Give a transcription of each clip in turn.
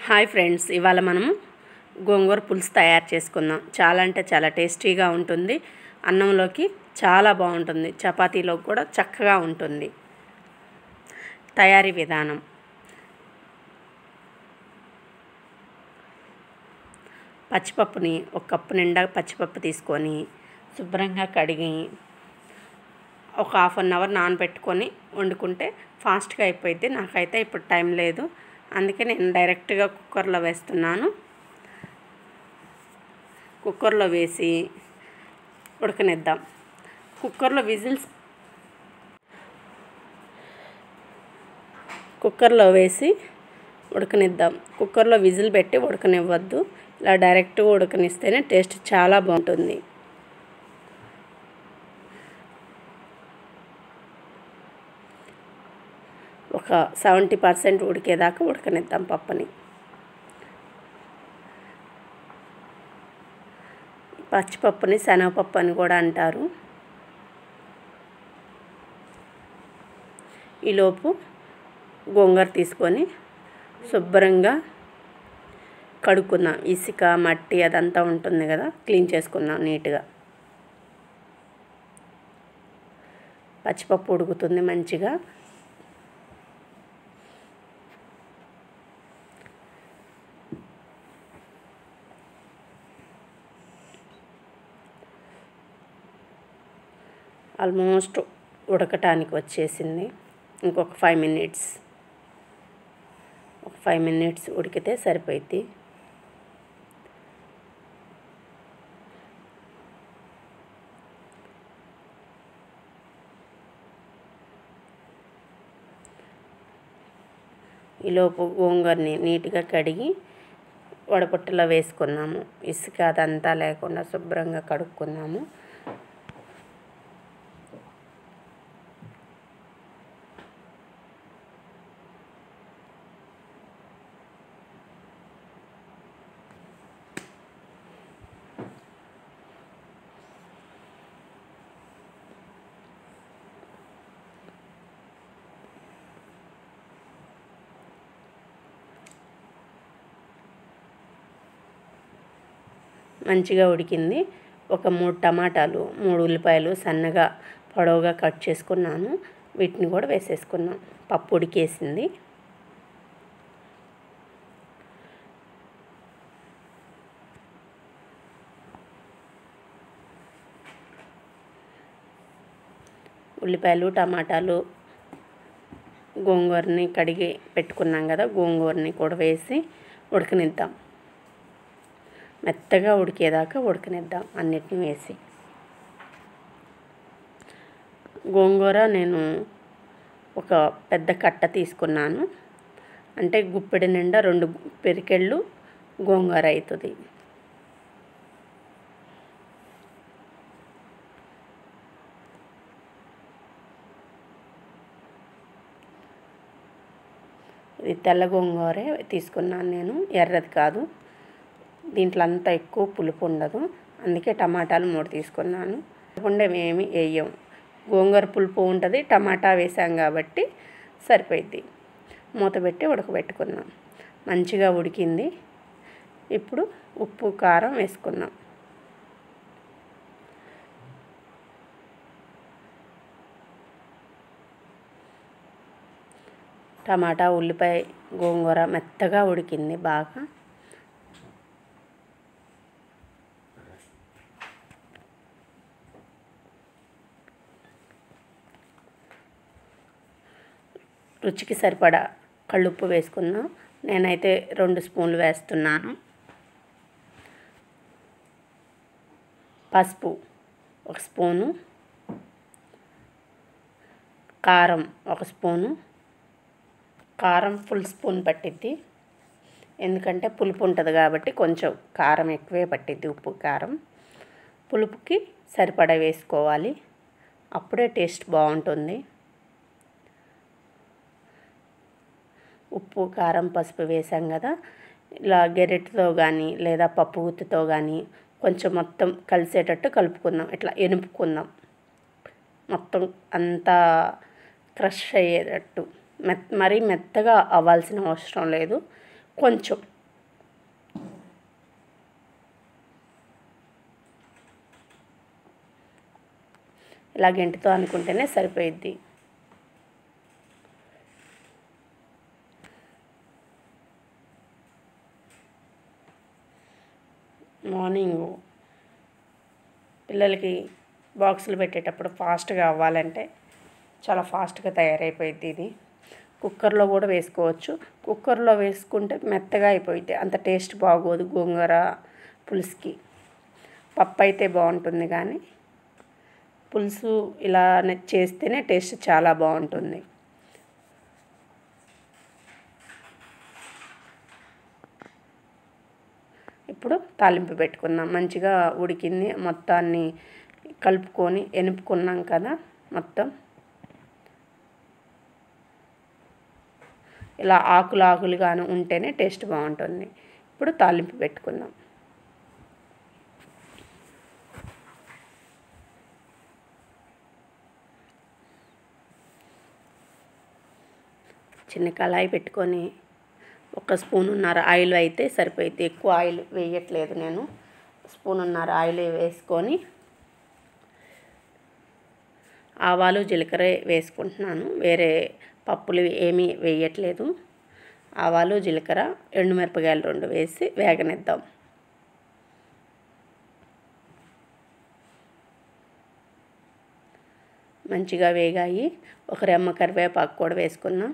hi friends ఇవాళ మనము గోంగూర పులుసు తయారు చేసుకుందాం చాలా అంటే చాలా టేస్టీగా ఉంటుంది అన్నంలోకి చాలా బాగుంటుంది చపాతీలోకి కూడా చక్కగా ఉంటుంది తయారీ విధానం పచ్చిపప్పుని ఒక కప్పు నిండా పచ్చిపప్పు తీసుకొని శుభ్రంగా కడిగి ఒక హాఫ్ అన్ అవర్ నానబెట్టుకొని వండుకుంటే ఫాస్ట్గా అయిపోయింది నాకైతే ఇప్పుడు టైం లేదు అందుకే నేను డైరెక్ట్గా కుక్కర్లో వేస్తున్నాను కుక్కర్లో వేసి ఉడకనిద్దాం కుక్కర్లో విజిల్స్ కుక్కర్లో వేసి ఉడకనిద్దాం కుక్కర్లో విజిల్ పెట్టి ఉడకనివ్వద్దు ఇలా డైరెక్ట్గా ఉడకనిస్తేనే టేస్ట్ చాలా బాగుంటుంది ఒక సెవెంటీ పర్సెంట్ ఉడికేదాకా ఉడకనిద్దాం పప్పుని పచ్చిపప్పుని శనగపప్పు అని కూడా అంటారు ఈలోపు గోంగూర తీసుకొని శుభ్రంగా కడుక్కుందాం ఇసుక మట్టి అదంతా ఉంటుంది కదా క్లీన్ చేసుకుందాం నీట్గా పచ్చిపప్పు ఉడుకుతుంది మంచిగా ఆల్మోస్ట్ ఉడకటానికి వచ్చేసింది ఇంకొక ఫైవ్ మినిట్స్ ఒక ఫైవ్ మినిట్స్ ఉడికితే సరిపోయింది ఈలోపు గోంగూరని నీట్గా కడిగి వడపట్టులో వేసుకున్నాము ఇసుక అదంతా లేకుండా శుభ్రంగా కడుక్కున్నాము మంచిగా ఉడికింది ఒక మూడు టమాటాలు మూడు ఉల్లిపాయలు సన్నగా పొడవుగా కట్ చేసుకున్నాను వీటిని కూడా వేసేసుకున్నాం పప్పు ఉడికేసింది ఉల్లిపాయలు టమాటాలు గోంగూరని కడిగి పెట్టుకున్నాం కదా గోంగూరని కూడా వేసి ఉడకనిద్దాం మెత్తగా ఉడికేదాకా ఉడకనిద్దాం అన్నిటిని వేసి గోంగూర నేను ఒక పెద్ద కట్ట తీసుకున్నాను అంటే గుప్పెడి నిండా రెండు పెరికెళ్ళు గోంగూర అవుతుంది ఇది తెల్ల గోంగూరే తీసుకున్నాను నేను ఎర్రది కాదు దీంట్లో అంతా ఎక్కువ పులుపు ఉండదు అందుకే టమాటాలు మూడు తీసుకున్నాను ఉండేమేమి వేయం గోంగూర పులుపు ఉంటుంది టమాటా వేసాం కాబట్టి సరిపోయింది మూత పెట్టి ఉడకబెట్టుకున్నాం మంచిగా ఉడికింది ఇప్పుడు ఉప్పు కారం వేసుకున్నాం టమాటా ఉల్లిపాయ గోంగూర మెత్తగా ఉడికింది బాగా రుచికి సరిపడా కళ్ళుప్పు వేసుకుందాం నేనైతే రెండు స్పూన్లు వేస్తున్నాను పసుపు ఒక స్పూను కారం ఒక స్పూను కారం ఫుల్ స్పూన్ పట్టిద్ది ఎందుకంటే పులుపు ఉంటుంది కాబట్టి కొంచెం కారం ఎక్కువే పట్టిద్ది ఉప్పు కారం పులుపుకి సరిపడా వేసుకోవాలి అప్పుడే టేస్ట్ బాగుంటుంది ఉప్పు కారం పసుపు వేసాం కదా ఇలా గెరెట్తో కానీ లేదా పప్పు గుత్తితో కానీ కొంచెం మొత్తం కలిసేటట్టు కలుపుకుందాం ఇట్లా ఎనుపుకుందాం మొత్తం అంతా క్రష్ అయ్యేటట్టు మెత్ మరీ మెత్తగా అవ్వాల్సిన అవసరం లేదు కొంచెం ఇలా గెంటితో అనుకుంటేనే సరిపోయిద్ది మార్నింగ్ పిల్లలకి బాక్సులు పెట్టేటప్పుడు ఫాస్ట్గా అవ్వాలంటే చాలా ఫాస్ట్గా తయారైపోయింది ఇది కుక్కర్లో కూడా వేసుకోవచ్చు కుక్కర్లో వేసుకుంటే మెత్తగా అయిపోయింది అంత టేస్ట్ బాగోదు గోంగూర పులుసుకి పప్పు అయితే బాగుంటుంది కానీ పులుసు ఇలా చేస్తేనే టేస్ట్ చాలా బాగుంటుంది ఇప్పుడు తాలింపు పెట్టుకుందాం మంచిగా ఉడికింది మొత్తాన్ని కలుపుకొని ఎనుపుకున్నాం కదా మొత్తం ఇలా ఆకులు ఆకులుగాను ఉంటేనే టేస్ట్ బాగుంటుంది ఇప్పుడు తాలింపు పెట్టుకుందాం చిన్న కళాయి పెట్టుకొని ఒక స్పూన్ ఉన్నర ఆయిల్ అయితే సరిపోయింది ఎక్కువ ఆయిల్ వేయట్లేదు నేను స్పూన్ ఉన్నర ఆయిల్ వేసుకొని ఆవాలు జీలకర్ర వేసుకుంటున్నాను వేరే పప్పులు ఏమీ వేయట్లేదు ఆవాలు జీలకర్ర ఎండుమిరపకాయలు రెండు వేసి వేగనిద్దాం మంచిగా వేగాయి ఒక రెమ్మ కరివేపాకు కూడా వేసుకున్నాం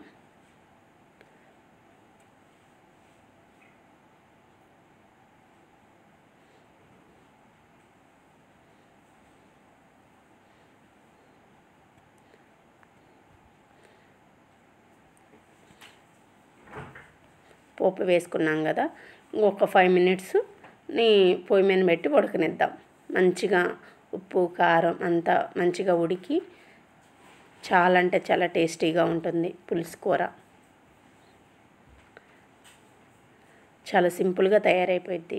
పోపు వేసుకున్నాం కదా ఇంకొక ఫైవ్ మినిట్స్ నీ పొయ్యి మీద పెట్టి ఉడకనిద్దాం మంచిగా ఉప్పు కారం అంతా మంచిగా ఉడికి చాలా అంటే చాలా టేస్టీగా ఉంటుంది పులుసు కూర చాలా సింపుల్గా తయారైపోయింది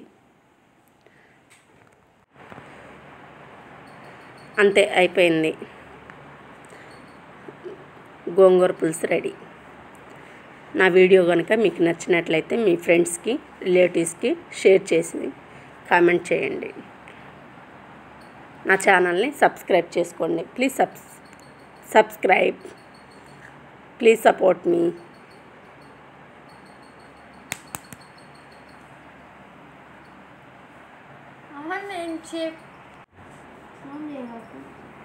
అంతే అయిపోయింది గోంగూర పులుసు రెడీ నా వీడియో కనుక మీకు నచ్చినట్లయితే మీ ఫ్రెండ్స్కి రిలేటివ్స్కి షేర్ చేసి కామెంట్ చేయండి నా ఛానల్ని సబ్స్క్రైబ్ చేసుకోండి please subs subscribe please support మీ అమ్మ నేను చెప్ మమ్మీ నాకు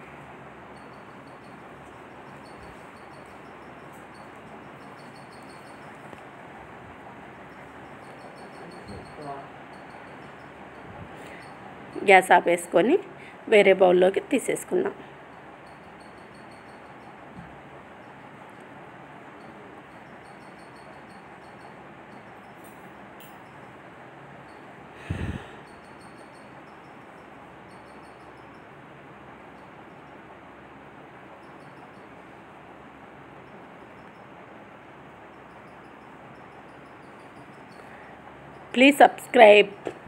గ్యాస్ ఆపేసుకొని వేరే బౌల్లోకి తీసేసుకుందాం ప్లీజ్ సబ్స్క్రైబ్